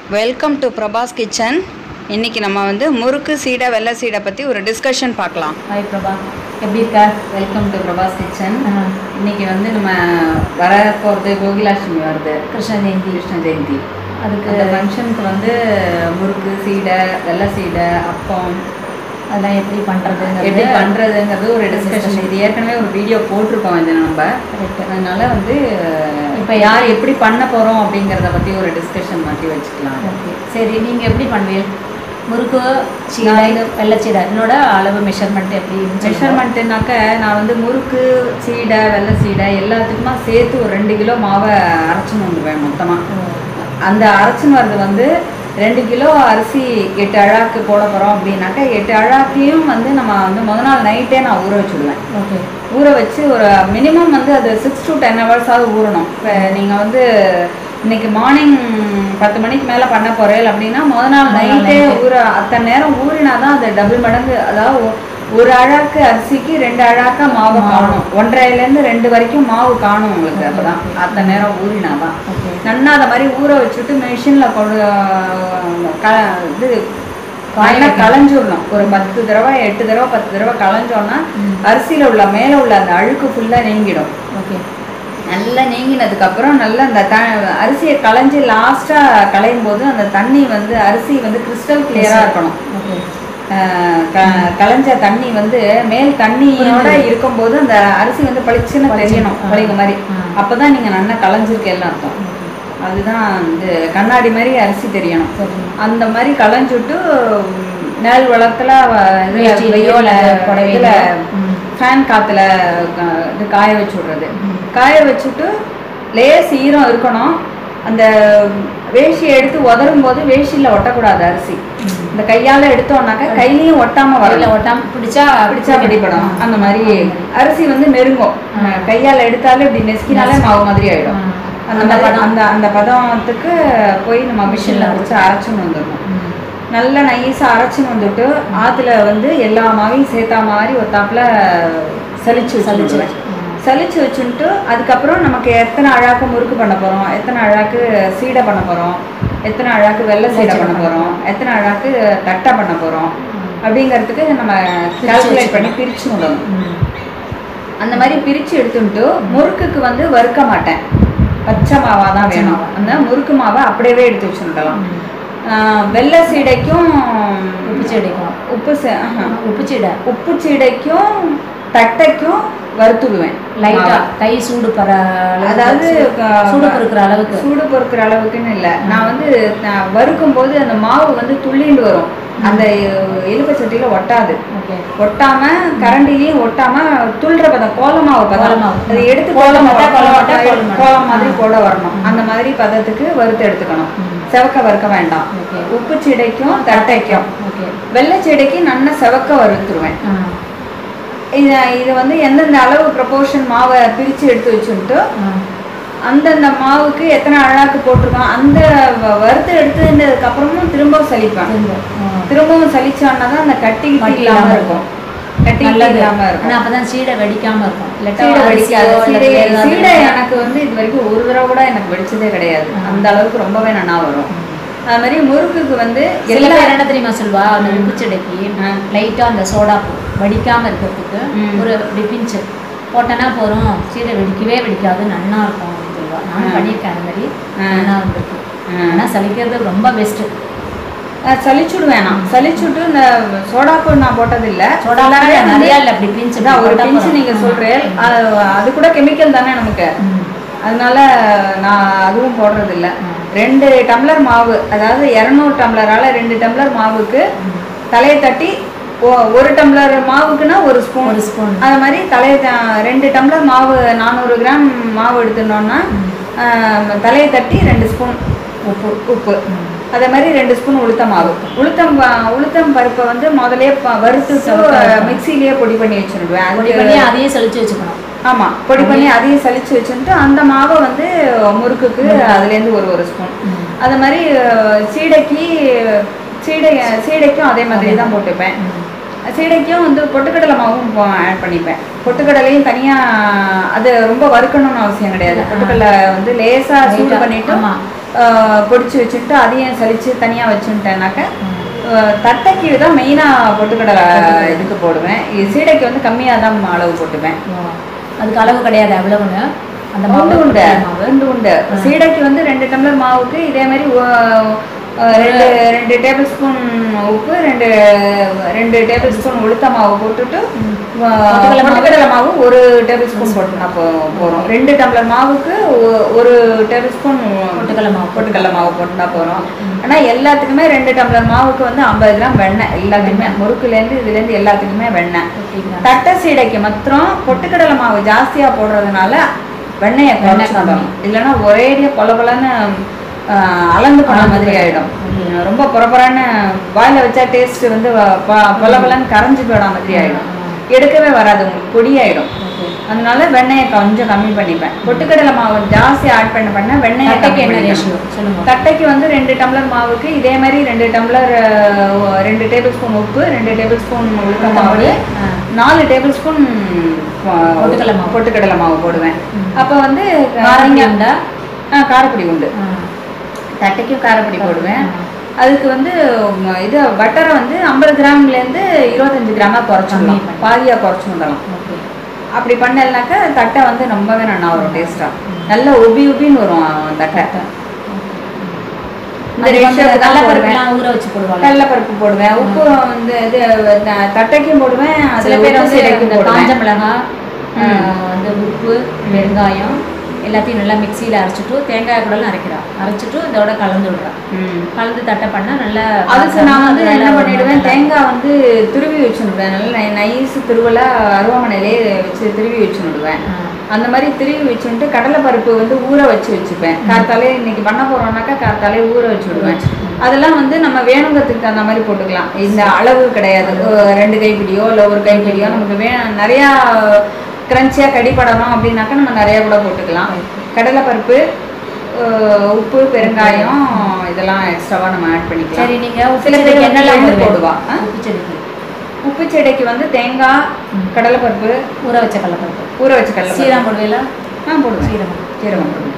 Welcome to Prabha's kitchen இன்னைக்கு நம்ம வந்து முறுக்கு சீடை வெள்ளை சீடை பற்றி ஒரு டிஸ்கஷன் பார்க்கலாம் ஹாய் பிரபா எப்படி இருக்க வெல்கம் டு பிரபாஸ் கிச்சன் ஆ, இன்னைக்கு வந்து நம்ம வர போகிறது கோகிலாஷ்டமி வருது கிருஷ்ண ஜெயந்தி கிருஷ்ண ஜெயந்தி அதுக்கு அந்த ஃபங்க்ஷனுக்கு வந்து முறுக்கு சீடை வெள்ளை சீடை அப்பம் அதெல்லாம் எப்படி பண்ணுறது எப்படி பண்ணுறதுங்கிறது ஒரு டிஸ்கஷன் இது ஏற்கனவே ஒரு வீடியோ போட்டிருக்கோம் இது நம்ம அதனால வந்து இப்போ யார் எப்படி பண்ண போகிறோம் அப்படிங்கிறத பற்றி ஒரு டிஸ்கஷன் மாற்றி வச்சுக்கலாம் ஓகே சரி நீங்கள் எப்படி பண்ணுவீங்க முறுக்கு சீடை வெள்ளச்சீடை என்னோட அளவு மெஷர்மெண்ட் எப்படி மெஷர்மெண்ட்டுனாக்க நான் வந்து முறுக்கு சீடை வெள்ளை சீடை எல்லாத்துக்குமா சேர்த்து ஒரு ரெண்டு கிலோ மாவை அரைச்சின்னு வந்துடுவேன் மொத்தமாக அந்த அரைச்சின்னு வர்றது வந்து ரெண்டு கிலோ அரிசி எட்டு அழாக்கு போட போகிறோம் அப்படின்னாக்கா எட்டு அழாக்கையும் வந்து நம்ம வந்து முத நாள் நைட்டே நான் ஊற வச்சுடுவேன் ஓகே ஊற வச்சு ஒரு மினிமம் வந்து அது சிக்ஸ் டு டென் ஹவர்ஸாவது ஊறணும் இப்போ நீங்கள் வந்து இன்னைக்கு மார்னிங் பத்து மணிக்கு மேலே பண்ண போகிறேன் அப்படின்னா முத நாள் முத நாள் நைட்டே night. ஊற அத்தனை நேரம் ஊறினா தான் அது டபுள் மடங்கு அதாவது ஒ- ஒரு அழாக்கு அரிசிக்கு ரெண்டு அழாக்கா மாவு மாவு. காணும் ஒன்றரைலேருந்து ரெண்டு வரைக்கும் மாவு காணும் உங்களுக்கு Okay, அப்பதான் okay. அத்தனை நேரம் ஊறினா தான் ஓகே நன்னா அதை மாதிரி ஊற வச்சுட்டு மிஷினில் கொண்டு க இது காய நல்லா வைக்கணும். களைஞ்சிடணும் ஒரு பத்து தடவை எட்டு தடவை பத்து தடவை களைஞ்சோன்னா ம். அரிசியில் உள்ள மேலே உள்ள அந்த அழுக்கு ஃபுல்லாக நீங்கிடும் ஓகே நல்லா நீங்கினதுக்கப்புறம் நல்லா அந்த த அரிசியை களைஞ்சி லாஸ்ட்டாக களையும் போது அந்த தண்ணி வந்து அரிசி வந்து கிறிஸ்டல் கிளியராக இருக்கணும் ஓகே அஹ் க- களைஞ்ச தண்ணி வந்து மேல் தண்ணியோட புரியுது. இருக்கும்போது அந்த அரிசி வந்து பளிச்சுன்னு பளிச்சுன்னு, தெரியணும் ஆ. பழைய மாதிரி ஆ. அப்பதான் நீங்க நல்லா களைஞ்சிருக்கேன்னு அர்த்தம் அதுதான் வந்து கண்ணாடி மாதிரி அரிசி தெரியணும் சரி அந்த மாதிரி களைஞ்சுட்டு உம், நிழல் வளத்துல வேஷ்டியிலையோ அல்லது புடவையிலையோ. ம். ஃபேன் காத்துல க- இது காய வச்சு விடுறது ம். காய வச்சுட்டு லேஸ் ஈரம் இருக்கணும் அந்த வேஷ்டியை எடுத்து உதரும் போது வேஷ்டியில் ஒட்டக்கூடாது அரிசி ம். இந்த கையால எடுத்தோம்னாக்க கையிலையும் ஒட்டாம வரல வரல ஒட்டாம பிடிச்சா பிடிச்சா பிடிப்படும் ஆ. அந்த மாதிரி ஆ. அரிசி வந்து நெருங்கும் ஆ. கையால எடுத்தாலே இப்படி நெசுக்கினாலே மாவு மாதிரி ஆயிடும் ஆ. அந்த அந்த மாதிரி பதம். அந்த அந்த பதத்துக்கு போய் நம்ம மிஷினில் மிஷின்ல வச்சு அரைச்சுன்னு வந்துடணும் ம். நல்லா நைஸாக அரைச்சுன்னு வந்துட்டு ஆற்றுல வந்து எல்லா மாவையும் சேர்த்தா மாதிரி ஒத்தாப்புல சலிச்சு சலிச்சு சலிச்சு சலிச்சு வச்சுட்டு அதுக்கப்புறம் நமக்கு எத்தனை அழாக்கு முறுக்கு பண்ண போகிறோம் எத்தனை அழாக்கு சீடை பண்ண போகிறோம் எத்தனை அழாக்கு வெள்ளை சீடை சீடை பண்ண பண்ண போகிறோம் எத்தனை அழாக்கு தட்டை பண்ண போகிறோம் ம். அப்படிங்கிறதுக்கு நம்ம பிரிச்சு கால்குலேட் பண்ணி வச்சுக்கணும். பிரிச்சு விடணும் ம். அந்த மாதிரி பிரித்து எடுத்துட்டு முறுக்குக்கு வந்து வறுக்க மாட்டேன் பச்சை மாவாக தான் பச்சை வேணும் மாவா. அந்த முறுக்கு மாவை அப்படியே எடுத்து வச்சுருக்கலாம் ம். வெள்ளை சீடைக்கும் உப்பு சீடைக்கும். உப்பு சீ- ஆஹா. உப்பு சீடை உப்பு சீடைக்கும் தட்டைக்கும் வறுத்துடுவேன் லைட்டா மாவை. கை சூடு பர அளவுக்கு அதாவது சூ- சூடு பொறுக்கிற அளவுக்கு சூடு பொறுக்கிற அளவுக்குன்னு இல்லை நான் வந்து நான் வறுக்கும் போது அந்த மாவு வந்து துள்ளிண்டு வரும் அந்த எலுப்பை சட்டியில ஒட்டாது ஓகே ஒட்டாம கரண்டிலையும் ஒட்டாம துள்ளுற பதம் கோலமாவு பதம் கோலமாவு. அதை எடுத்து கோலம் கோலம் போட்டா கோலம் போட்டா கோலம் கோலம் போடணும். மாதிரி ஆ. போட வரணும் அந்த மாதிரி பதத்துக்கு வறுத்து எடுத்துக்கணும் ம். செவக்க வறுக்க வேண்டாம் ஓகே உப்பு சீடைக்கும் தட்டைக்கும் ஓகே வெள்ளை சீடைக்கு நல்லா செவக்க வறுத்துருவேன் ஆ இது இது வந்து எந்தெந்த அளவு ப்ரொபோர்ஷன் மாவை பிரித்து எடுத்து வச்சுட்டு ஆ அந்தந்த மாவுக்கு எத்தனை அழாக்கு போட்டிருக்கோம் அந்த வ- வறுத்து எடுத்ததுக்கு அப்புறமும் திரும்ப சலிப்பேன் திரும்ப ஆ. திரும்பவும் சலிச்சான்னா தான் அந்த கட்டி கட்டி இல்லாம இல்லாம இருக்கும் கட்டி நல்லது இல்லாம இருக்கும் ஆனா அப்பதான் சீடை வெடிக்காம இருக்கும் இல்லாட்டா சீடை வெடிக்காது அரிசியோ சீடை இல்ல வேற சீடை ஏதாவது எனக்கு வந்து இது வரைக்கும் ஒரு தடவை கூட எனக்கு வெடிச்சதே கிடையாது ஆ. அந்த அளவுக்கு ரொம்பவே நல்லா வரும் ம். அது மாதிரி முறுக்குக்கு வந்து சில எல்லா பேர் என்ன தெரியுமா சொல்வா அந்த உப்பு செடிக்கு ஆ. லைட்டா அந்த சோடா பூ வடிக்காம இருக்கிறதுக்கு ம். ஒரு இப்படி பிஞ்சு போட்டனா போறோம் சீடை வெடிக்கவே வெடிக்காது நன்னா இருக்கும் அப்படின்னு சொல்லுவா நான் ஆ. பண்ணியிருக்கேன் அந்த மாதிரி ஆ. நன்னா வந்திருக்கு ஆ. ஆனா சலிக்கிறது ரொம்ப பெஸ்ட் அஹ் சலிச்சுடுவேன் நான் சலிச்சுட்டு இந்த சோடாப்பு நான் போட்டதில்லை சோடா எல்லாமே வந்து- நிறைய இல்ல அப்படி பிஞ்சு அதான் ஒரு போட்டா பிஞ்சு போதும். நீங்க ஆ. சொல்றேன் அது அது கூட கெமிக்கல் தானே நமக்கு ம். அதனால நான் அதுவும் போடுறது இல்ல ம். ரெண்டு டம்ளர் மாவு அதாவது இரநூறு டம்ளரால ரெண்டு டம்ளர் மாவுக்கு ம். தலையை தட்டி ஒ- ஒரு டம்ளர் மாவுக்குன்னா ஒரு ஸ்பூன் ஒரு ஸ்பூன் அது மாதிரி தலையை த- ரெண்டு டம்ளர் மாவு நானூறு கிராம் மாவு எடுத்துனோம்னா ம். ஆஹ், தலையை தட்டி ரெண்டு ஸ்பூன் உப்பு உப்பு ம். அதே மாதிரி ரெண்டு ஸ்பூன் உளுத்தம் மாவு உளுத்தம் ப- உளுத்தம் பருப்பை வந்து முதலே ப- வறுத்துட்டு சவுக்க. மிக்சிலேயே பொடி பண்ணி வச்சிருவேன் பொடி அதுக்கு- பண்ணி அதையே சலிச்சு வச்சுக்கணும் ஆமா பொடி பண்ணி அதையும் சலிச்சு வச்சுட்டு அந்த மாவை வந்து முறுக்குக்கு அதுலேருந்து ஒரு ஒரு ஸ்பூன் ம். அது மாதிரி அஹ், சீடைக்கு சீடை சீடைக்கும் அதே மாதிரி தான் போட்டுப்பேன் ம். சீடைக்கும் வந்து பொட்டுக்கடலை மாவும் ஆட் பண்ணிப்பேன் பொட்டுக்கடலையும் தனியாக அது ரொம்ப வறுக்கணும்னு அவசியம் கிடையாது பொட்டுக்கடலை வந்து லேசாக சூடு Light ஆ, பண்ணிட்டு ஆமா. அஹ், பொடிச்சு வச்சுட்டு அதையும் சலிச்சு தனியாக வச்சுட்டேனாக்க அஹ், தட்டைக்கு தான் மெயினாக பொட்டுக்கடலை இதுக்கு போடுவேன் இது சீடைக்கு வந்து கம்மியாக தான் அளவு போட்டுப்பேன் ஓ. அதுக்கு அளவு கிடையாது அவ்வளவுன்னு அந்த உண்டு மாவு உண்டு மாவு உண்டு உண்டு சீடைக்கு வந்து ரெண்டு டம்ளர் மாவுக்கு இதே மாதிரி ஒ- அஹ் ரெண்டு ரெண்டு டேபிள் ஸ்பூன் உப்பு ரெண்டு ரெண்டு டேபிள் ஸ்பூன் உளுத்த மாவு போட்டுட்டு அஹ், பொட்டுக்கடலை மாவு ஒரு டேபிள் ஸ்பூன் போட்டுனா போ போகிறோம் ரெண்டு டம்ளர் மாவுக்கு ஒ- ஒரு டேபிள் ஸ்பூன் பொட்டுக்கடலை மாவு. பொட்டுக்கடலை மாவு போட்டுனா போகிறோம் ஆனால் எல்லாத்துக்குமே ரெண்டு டம்ளர் மாவுக்கு வந்து ஐம்பது கிராம் வெண்ணெய் எல்லாத்துக்குமே முறுக்குலேருந்து இதுலேருந்து எல்லாத்துக்குமே வெண்ணெய் ஓகேங்களா? தட்டை சீடைக்கு மாத்திரம் பொட்டுக்கடலை மாவு ஜாஸ்தியா போடுறதுனால வெண்ணெயை வெண்ணெய் குறைச்சிடணும் இல்லைன்னா ஒரேடியா பொல பொலன்னு ஆஹ், அளந்து போன மாதிரி ஆயிடும் ரொம்ப பொறப்பொறன்னு வாயில வச்சா டேஸ்ட் வந்து வ- ப- பொல பொலன்னு கரைஞ்சு போயிட மாதிரி ஆயிடும் எடுக்கவே வராது உங்களுக்கு பொடியாயிடும் ஓகே. அதனால வெண்ணெயை கொஞ்சம் கம்மி பண்ணிப்பேன் பொட்டுக்கடலை மாவு ஜாஸ்தி ஆட் பண்ண பண்ண வெண்ணெயை தட்டைக்கு கம்மி என்ன பண்ணிக்கணும். ரேஷியோ சொல்லுங்க தட்டைக்கு வந்து ரெண்டு டம்ளர் மாவுக்கு இதே மாதிரி ரெண்டு டம்ளர் அஹ், ரெண்டு டேபிள் ஸ்பூன் உப்பு ரெண்டு டேபிள் ஸ்பூன் உளுத்த மாவு ஆ. நாலு டேபிள் ஸ்பூன் பொட்டுக்கடலை மாவு. பொட்டுக்கடலை மாவு போடுவேன் அப்போ வந்து காரங்க நீங்க- உண்டா ஆ காரப்பொடி உண்டு ஆ. தட்டைக்கும் காரப்பொடி போடுவேன் ஆ. அதுக்கு வந்து உம், இது பட்டரை வந்து ஐம்பது கிராம்லேருந்து இருபத்தஞ்சு கிராமா குறைச்சிடலாம் கம்மி பண்ணி. பாதியாக குறைச்சி விடலாம் ஓகே அப்படி பண்ணலனாக்கா தட்டை வந்து ரொம்பவே நல்லா வரும் டேஸ்ட்டாக நல்லா உபி உபின்னு வரும் தட்டை இந்த அது வந்து ரேஷியோக்கு தான் போடுவேன் கடலைப்பருப்புலாம் ஊற வச்சு போடுவாங்க கடலைப்பருப்பு போடுவேன் உப்பு வந்து இது த- தட்டைக்கும் போடுவேன் சில அதுல பேர் உப்பு வந்து சீடைக்கும் இந்த காஞ்ச போடுவேன் மிளகாய் வந்து உப்பு வெங்காயம் எல்லாத்தையும் நல்லா மிக்சியில் அரைச்சிட்டு தேங்காய் கூடலாம் அரைக்கிறா அரைச்சிட்டு இதோட கலந்து விடுறா ம். கலந்து தட்டை பண்ணா நல்லா அதுக்கு நான் வந்து நல்லா என்ன ஒரு பண்ணிடுவேன் நல்லா- தேங்காய் வந்து துருவி வச்சுடுவேன் நல்லா நைஸ் திருவலா அருவாமனையிலே வச்சு திருவி வச்சுடுவேன் ஆ. அந்த மாதிரி திருவி வச்சுட்டு கடலைப்பருப்பு வந்து ஊற வச்சு வச்சுப்பேன் காத்தாலே இன்னைக்கு பண்ண போறோம்னாக்கா காத்தாலே ஊற வச்சு விடுவேன் அதெல்லாம் வந்து நம்ம வேணுங்கிறதுக்கு தகுந்த மாதிரி போட்டுக்கலாம் இந்த அளவு கிடையாது ஒரு ரெண்டு கைப்பிடியோ இல்லை ஒரு கைப்பிடியோ நமக்கு வே நிறையா கிரன்ச்சியாக கடிப்படணும் அப்படின்னாக்கா நம்ம நிறையா கூட போட்டுக்கலாம் கடலைப்பருப்பு அஹ், உப்பு பெருங்காயம் இதெல்லாம் எக்ஸ்ட்ராவாக நம்ம ஆட் பண்ணிக்கலாம் சரி நீங்க உப்பு சில பேர் செடிக்கு வந்து என்னெல்லாம் எள்ளு போடுவீங்க? போடுவா ஆ? உப்பு செடிக்கு உப்பு செடிக்கு வந்து தேங்காய் கடலைப்பருப்பு ஊற வச்ச கடலைப்பருப்பு ஊற வச்ச கடலை சீரகம் போடுவீங்களா ஆ போடுவேன் சீரகம் சீரகம் போடுவேன்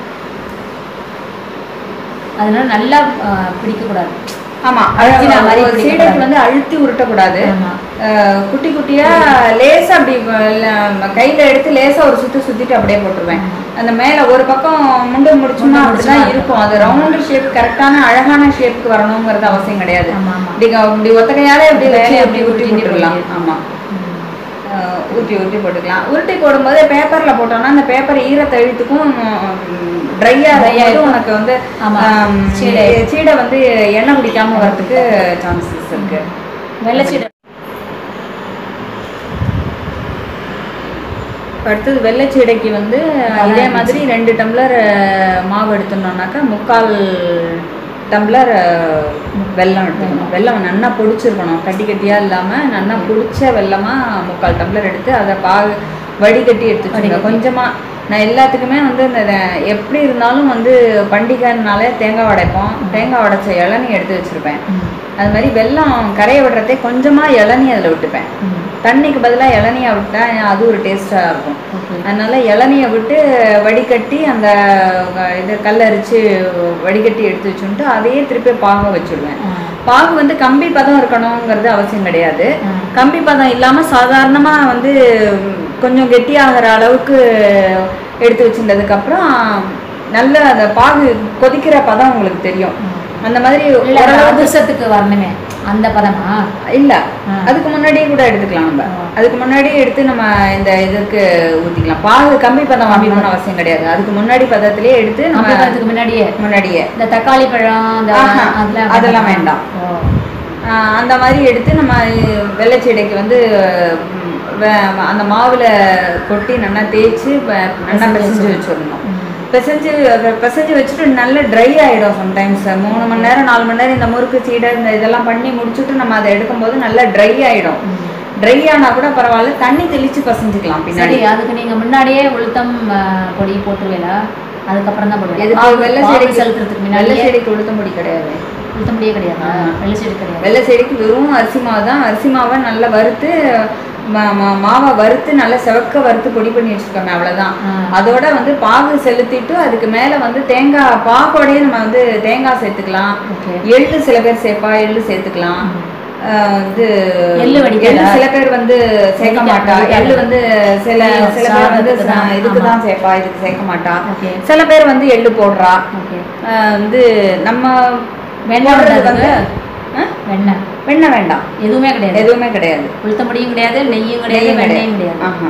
அதனால நல்லா பிடிக்க கூடாது ஆமா அழுத்தி நான் மாதிரி ஒரு பிடிக்க சீடைக்கு கூடாது. வந்து அழுத்தி உருட்டக்கூடாது ஆமா அஹ், குட்டி குட்டியா லேசா அப்படி வ- கையில எடுத்து லேசா ஒரு சுத்து சுத்திட்டு அப்படியே போட்டுருவேன் அந்த மேல ஒரு பக்கம் முண்டு முடிச்சோம்னா முண்டு அப்படிதான் முடிச்சுமா இருக்கும் அது ரவுண்ட் ஷேப் கரெக்டான அழகான ஷேப்புக்கு வரணுங்கிறது அவசியம் கிடையாது ஆமா ஆமா இப்படி க- இப்படி ஒத்த கையாலே இப்படி ஒத்த வச்சு கையால அப்படி அப்படி உருட்டி உருட்டி போட்டுக்கலாம் போட்டு. ஆமா ம். அஹ், உருட்டி உருட்டி போட்டுக்கலாம் உருட்டி போடும்போது பேப்பர்ல போட்டோம்னா அந்த பேப்பர் ஈரத்தை இழுத்துக்கும் ட்ரையா Dry ஆ இருக்கும். உனக்கு வந்து ஆமா. ஆம், சீடை. சீடை வந்து எண்ணெய் குடிக்காம வரதுக்கு சான்சஸ் இருக்கு வெள்ளச்சீடை அடுத்தது வெள்ளைச்சீடைக்கு வந்து இதே மாதிரி ரெண்டு டம்ளர் அஹ், மாவு எடுத்துனோம்னாக்கா முக்கால் டம்ளர் அஹ், வெல்லம் எடுத்துக்கணும் வெல்லம் நல்லா பொடிச்சிருக்கணும் கட்டி கட்டியாக இல்லாமல் நல்லா பொடிச்ச வெல்லமாக முக்கால் டம்ளர் எடுத்து அதை பா வடிகட்டி எடுத்து வச்சுக்கோங்க வடிகட்டி. கொஞ்சமாக நான் எல்லாத்துக்குமே வந்து இந்த இத- எப்படி இருந்தாலும் வந்து பண்டிகைனாலே தேங்காய் உடைப்போம் தேங்காய் உடைச்ச இளநீ எடுத்து வச்சுருப்பேன் ம். அது மாதிரி வெல்லம் கரைய விடுறதே கொஞ்சமாக இளநீ அதில் விட்டுப்பேன் ம். தண்ணிக்கு பதிலாக இளநியை விட்டா அது ஒரு டேஸ்ட்டாக இருக்கும் ஓகே அதனால இளநியை விட்டு வடிகட்டி அந்த அஹ், இது கல்லரிச்சு வடிகட்டி எடுத்து வச்சுட்டு அதையே திருப்பி பாக வச்சுடுவேன் ஆ. பாகு வந்து கம்பி பதம் இருக்கணுங்கிறது அவசியம் கிடையாது ஆ. கம்பி பதம் இல்லாமல் சாதாரணமாக வந்து உம், கொஞ்சம் கெட்டியாகிற அளவுக்கு எடுத்து வச்சிருந்ததுக்கப்புறம் நல்ல அந்த பாகு கொதிக்கிற பதம் உங்களுக்கு தெரியும் அந்த மாதிரி இல்ல ஓரளவுக்கு அதிர்ஷ்டத்துக்கு வரணுமே அந்த பதமா இல்ல ஆ. அதுக்கு முன்னாடியே கூட எடுத்துக்கலாம் நம்ம ஆ. அதுக்கு முன்னாடியே எடுத்து நம்ம இந்த இதுக்கு ஊத்திக்கலாம் பாகு கம்பி பதம் வாங்கணும்னு அவசியம் கிடையாது அதுக்கு முன்னாடி பதத்திலேயே எடுத்து நம்ம அப்படி முன்னாடியே முன்னாடியே இந்த தக்காளி பழம் அந்த ஆஹா, அதெல்லாம் அதெல்லாம் வேண்டாம். ஓ. ஆஹ் அந்த மாதிரி எடுத்து நம்ம வெள்ளைச்சீடைக்கு வந்து ம், வே- அந்த மாவுல கொட்டி நல்லா தேய்ச்சி ப- நல்லா பிசைஞ்சு வச்சிடணும் ம். பிசைஞ்சு அத பிசைஞ்சு வச்சுட்டு நல்லா ட்ரை ஆகிடும் சம்டைம்ஸ் மூணு மணி நேரம் நாலு மணி நேரம் இந்த முறுக்கு சீடை இந்த இதெல்லாம் பண்ணி முடிச்சுட்டு நம்ம அதை எடுக்கும்போது நல்லா ட்ரை ஆகிடும் ம். ட்ரை ஆனா கூட பரவாயில்ல தண்ணி தெளிச்சு பசஞ்சுக்கலாம் சரி பின்னாடி அதுக்கு நீங்க முன்னாடியே உளுத்தம் ஆ, பொடி போட்டுருவீங்களா அதுக்கப்புறம் தான் போடுவேன் எதுக்கு மாவு- வெள்ளை மாவு செடிக்கு செலுத்துறதுக்கு வெள்ளை முன்னாடியே செடிக்கு உளுத்த முடி கிடையாது உளுத்த முடியே கிடையாது ஆமா. வெள்ளை செடி கிடையாது வெள்ளை செடிக்கு வெறும் அரிசி மாவு தான் அரிசி மாவை நல்லா வறுத்து ம- ம- மாவை வறுத்து நல்லா செவக்க வறுத்து பொடி பண்ணி வச்சிருக்கோமே அவ்வளவுதான் ஆ. அதோட வந்து பாகு செலுத்திட்டு அதுக்கு மேல வந்து தேங்காய் பாகோடயே நம்ம வந்து தேங்காய் சேர்த்துக்கலாம் ஓகே எள்ளு சில பேர் சேர்ப்பா எள்ளு சேர்த்துக்கலாம் ஆஹ் இது எள்ளு வடிக்கல. எள்ளு சில பேர் வந்து சேர்க்க வடிக்க- மாட்டா வடிக்காது. எள்ளு வந்து சில சில பேர் வந்து சாதத்துக்கு தான். இதுக்கு ஆமா. தான் சேர்ப்பா இதுக்கு சேர்க்க மாட்டா ஓகே சில பேர் வந்து எள்ளு போடுறா ஓகே ஆஹ் வந்து நம்ம வெண்ணெய் போடுறது உண்டா வந்து அதுக்கு? ஆ? வெண்ணெய் வெண்ணெய் வேண்டாம் எதுவுமே கிடையாது எதுவுமே கிடையாது உளுத்த முடியும் கிடையாது நெய்யும் கிடையாது நெய்யும் வெண்ணையும் கிடையாது ஆஹா.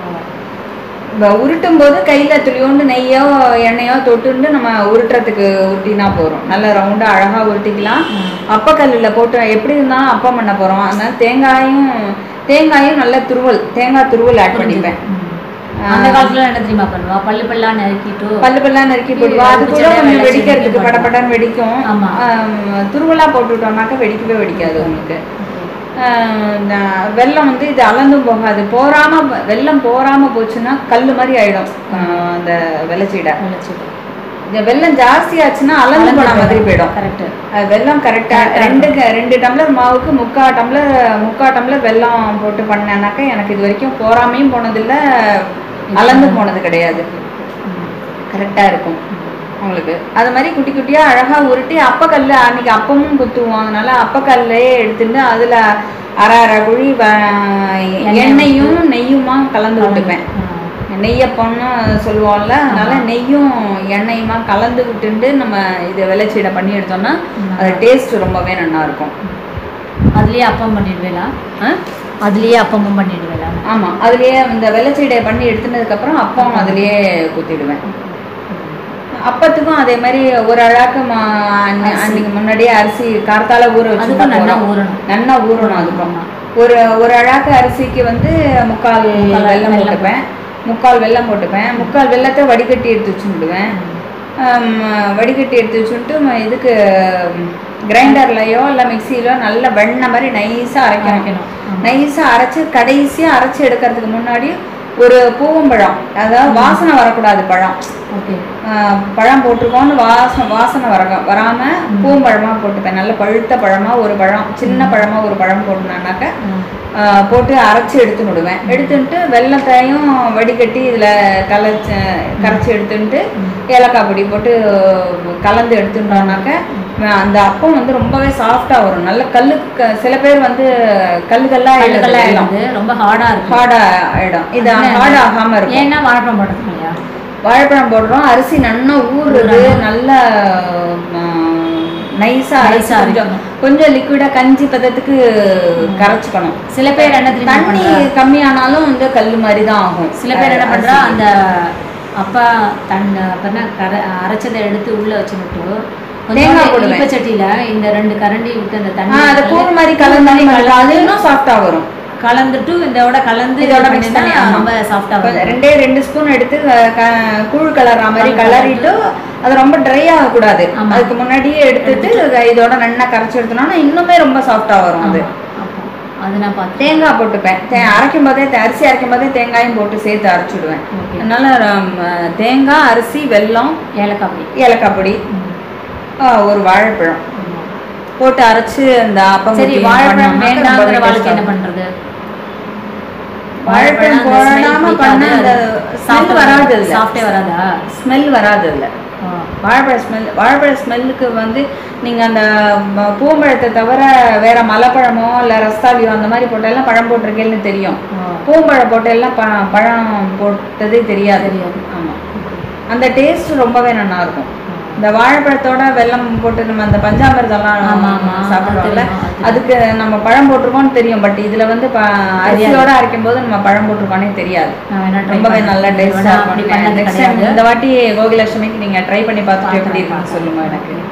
இப்ப உருட்டும் போது கையில துளியோண்டு நெய்யோ எண்ணெயோ தொட்டுண்டு நம்ம உருட்டுறதுக்கு உருட்டினா போறோம் நல்ல ரவுண்டா அழகா உருட்டிக்கலாம் அப்பக்கல்லுல போட்டு எப்படி இருந்தாலும் அப்பம் பண்ண போறோம் அதனால தேங்காயும் தேங்காயும் நல்ல துருவல் தேங்காய் துருவல் ஆட் பண்ணிப்பேன் ம். அந்த காலத்துல என்ன தெரியுமா பண்ணுவா பல்லு பல்லா நறுக்கிட்டு பல்லு பல்லா நறுக்கி போடுவா அது கூட சின்ன கொஞ்சம் வெள்ளை வெடிக்கிறதுக்கு செடிக்கு படபடன்னு வெடிக்கும் ஆமா. ஆம், துருவலா போட்டுட்டோம்னாக்கா வெடிக்கவே வெடிக்காது உங்களுக்கு ஆஹ் ந- வெல்லம் வந்து இது அளந்தும் போகாது போராம வெல்லம் போராம போச்சுன்னா கல்லு மாதிரி ஆயிடும் ஆஹ் அந்த வெள்ளச்சீடை இந்த வெல்லம் ஜாஸ்தி ஆச்சுன்னா அளந்து போன மாதிரி போயிடும் கரெக்ட் அது வெல்லம் கரெக்டா ரெண்டு க- ரெண்டு டம்ளர் மாவுக்கு முக்கா டம்ளர் முக்கா டம்ளர் வெல்லம் போட்டு பண்ணேனாக்கா எனக்கு இது வரைக்கும் போராமையும் போனதில்ல அளந்து போனது கிடையாது கரெக்டா இருக்கும் உங்களுக்கு அது மாதிரி குட்டி குட்டியா அழகா உருட்டி அப்பக்கல்ல அன்னைக்கு அப்பமும் குத்துவோம் அதனால அப்பக்கல்லையே எடுத்துட்டு அதுல அரை அரை குழி வ- எண்ணெயும் நெய்யுமா கலந்து விட்டுப்பேன் நெய்யப்பம்னு சொல்லுவோம்ல அதனால நெய்யும் எண்ணெயுமா கலந்து விட்டுண்டு நம்ம இதை விளைச்சீடை பண்ணி எடுத்தோம்னா அது டேஸ்ட் ரொம்பவே நல்லா இருக்கும் அதுலயே அப்பம் பண்ணிடுவேலா ஆ? அதுலயே அப்பமும் பண்ணிடுவேலா ஆமா அதுலயே இந்த வெள்ளச்சீடையை பண்ணி எடுத்துனதுக்கு அப்புறம் அப்பம் அதுலயே குத்திடுவேன் அப்பத்துக்கும் அதே மாதிரி ஒரு அழாக்கு மா- அன்னை- அன்னைக்கு முன்னாடியே அரிசி கார்த்தால ஊற வச்சு அதுக்கும் நல்லா ஊறணும் நல்லா ஊறணும் அதுக்கும் ஒரு ஒரு அழாக்கு அரிசிக்கு வந்து முக்கால் முக்கால் வெல்லம் வெல்லம். போட்டுப்பேன் முக்கால் வெல்லம் போட்டுப்பேன் முக்கால் வெல்லத்தை வடிகட்டி எடுத்து வச்சுடுவேன் வடிகட்டி எடுத்து வச்சுட்டு ம- இதுக்கு கிரைண்டர்லயோ இல்லை மிக்சியிலோ நல்ல வெண்ணெய் மாதிரி நைஸாக அரைக்கணும் அரைக்கணும். ஆமா. நைஸாக அரைச்சு கடைசியாக அரைச்சு எடுக்கிறதுக்கு முன்னாடி ஒரு பூவம்பழம் அதாவது வாசனை வரக்கூடாது பழம் ஓகே ஆஹ் பழம் போட்டிருக்கோம்னு வாசனை வாசனை வர வராம பூம்பழமா போட்டுப்பேன் நல்ல பழுத்த பழமா ஒரு பழம் சின்ன பழமா ஒரு பழம் போட்டுனாக்க ஆஹ் போட்டு அரைச்சி எடுத்து விடுவேன் எடுத்துட்டு வெள்ளத்தையும் வடிகட்டி இதுல கலைச்சு கரைச்சி எடுத்துட்டு ஏலக்காய் பொடி போட்டு கலந்து எடுத்துட்டோம்னாக்க அந்த அப்பம் வந்து ரொம்பவே சாஃப்டா வரும் நல்ல கல்லு க- சில பேர் வந்து கல்லு கல்லா கல்லுக்கெல்லாம் ஆயிடுது ரொம்ப ஹார்டா இருக்கு ஹார்டா ஆயிடும் இது ஹார்ட் ஆகாம இருக்கும் ஏன்னா வாழைப்பழம் போடுறது இல்லையா வாழைப்பழம் போடுறோம் அரிசி நல்லா ஊறுறது நல்ல நைஸா அரைச்சு Nice ஆ கொஞ்சம் கொஞ்சம் லிக்விடா கஞ்சி பதத்துக்கு கரைச்சுக்கணும் சில பேர் என்ன தெரியுமா தண்ணி பண்றா? கம்மியானாலும் வந்து கல் மாதிரி தான் ஆகும் சில பேர் என்ன பண்றா அரிசி. அந்த அப்பா தன் அப்பனா கர அரைச்சதை எடுத்து உள்ள வச்சுட்டு தேங்காய் போடுவேன். இனிப்ப சட்டியில இந்த ரெண்டு கரண்டி விட்டு அந்த ஆ, தண்ணி அது கூழ் மாதிரி கலந்து அது இன்னும் சாஃப்டா வரும் கலந்துட்டு இதோட கலந்து இதோட இதோட mix பண்ணி, ஆமா. ரொம்ப சாஃப்டா கொஞ்சம் வரும் ரெண்டே ரெண்டு ஸ்பூன் எடுத்து க- க- கூழ் கலர்ற மாதிரி கலரிட்டு அது ரொம்ப ட்ரை ஆகக்கூடாது ஆமா. அதுக்கு முன்னாடியே எடுத்துட்டு இதோட நல்லா கரைச்சி எடுத்தோம்னா இன்னுமே ரொம்ப சாஃப்டா வரும் அது ஆமா. அப்போ அது நான் பார்த்தேன் தேங்காய் போட்டுப்பேன் தே அரைக்கும் போதே தே- அரிசி அரைக்கும் போதே தேங்காயும் போட்டு சேர்த்து அரைச்சிடுவேன் ஓகே அதனால ரம், தேங்காய் அரிசி வெல்லம் ஏலக்காய் பொடி ஏலக்காய் பொடி ஆ, ஒரு வாழைப்பழம் ஆமா. போட்டு அரைச்சு அந்த அப்பம் சரி ஊத்தி வாழைப்பழம் பண்ணோம்னா வேண்டாங்கிற ரொம்பவே வாழ்க்கை taste என்ன ஆ பண்றது வாழைப்பழம் போடாம பண்ண அந்த ஸ்மெல் வராது இல்ல சாஃப்டே வராதா ஸ்மெல் வராது இல்ல ஆ. வாழைப்பழ ஸ்மெல் வாழைப்பழ ஸ்மெல்லுக்கு வந்து நீங்க அந்த ம- பூம்பழத்தை தவிர வேற மலைப்பழமோ இல்ல ரஸ்தாலியோ அந்த மாதிரி போட்டெல்லாம் பழம் போட்டிருக்கேன்னு தெரியும் ஆ. பூம்பழம் போட்டெல்லாம் ப பழம் போட்டதே தெரியாது தெரியாது. ஆமா அந்த டேஸ்ட் ரொம்பவே நல்லா இருக்கும் இந்த வாழைப்பழத்தோட வெல்லம் போட்டு நம்ம அந்த பஞ்சாமிர்தம்லாம் ஆமா, ஆமா. சாப்பிடுறோம்ல அது தெரியும், அது தெரியும். அதுக்கு நம்ம பழம் போட்டிருக்கோம்னு தெரியும் பட் இதுல வந்து ப- அரிசியோட அரைக்கும் போது நம்ம பழம் போட்டிருக்கோன்னே தெரியாது நான் வேணா try ரொம்பவே பண்றேன். நல்ல இது வேணா டேஸ்டா அப்படி இருக்கும் பண்ணது நெக்ஸ்ட் டைம் கிடையாது. இந்த வாட்டி கோகுலட்சுமிக்கு நீங்க ட்ரை பண்ணி பார்த்துட்டு எப்படி பார்க்கறேன், இருக்குன்னு சொல்லுங்க எனக்கு பார்க்கறேன்.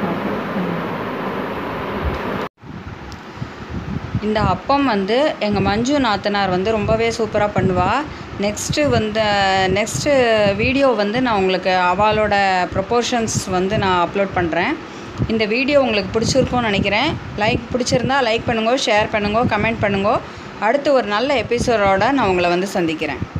இந்த அப்பம் வந்து எங்கள் மஞ்சு நாத்தனார் வந்து ரொம்பவே சூப்பராக பண்ணுவா நெக்ஸ்ட்டு வந்து நெக்ஸ்ட்டு வீடியோ வந்து நான் உங்களுக்கு அவளோட ப்ரொப்போர்ஷன்ஸ் வந்து நான் அப்லோட் பண்ணுறேன் இந்த வீடியோ உங்களுக்கு பிடிச்சிருக்கும்னு நினைக்கிறேன் லைக் பிடிச்சிருந்தா லைக் பண்ணுங்க ஷேர் பண்ணுங்க கமெண்ட் பண்ணுங்க அடுத்து ஒரு நல்ல எபிசோடோட நான் உங்களை வந்து சந்திக்கிறேன்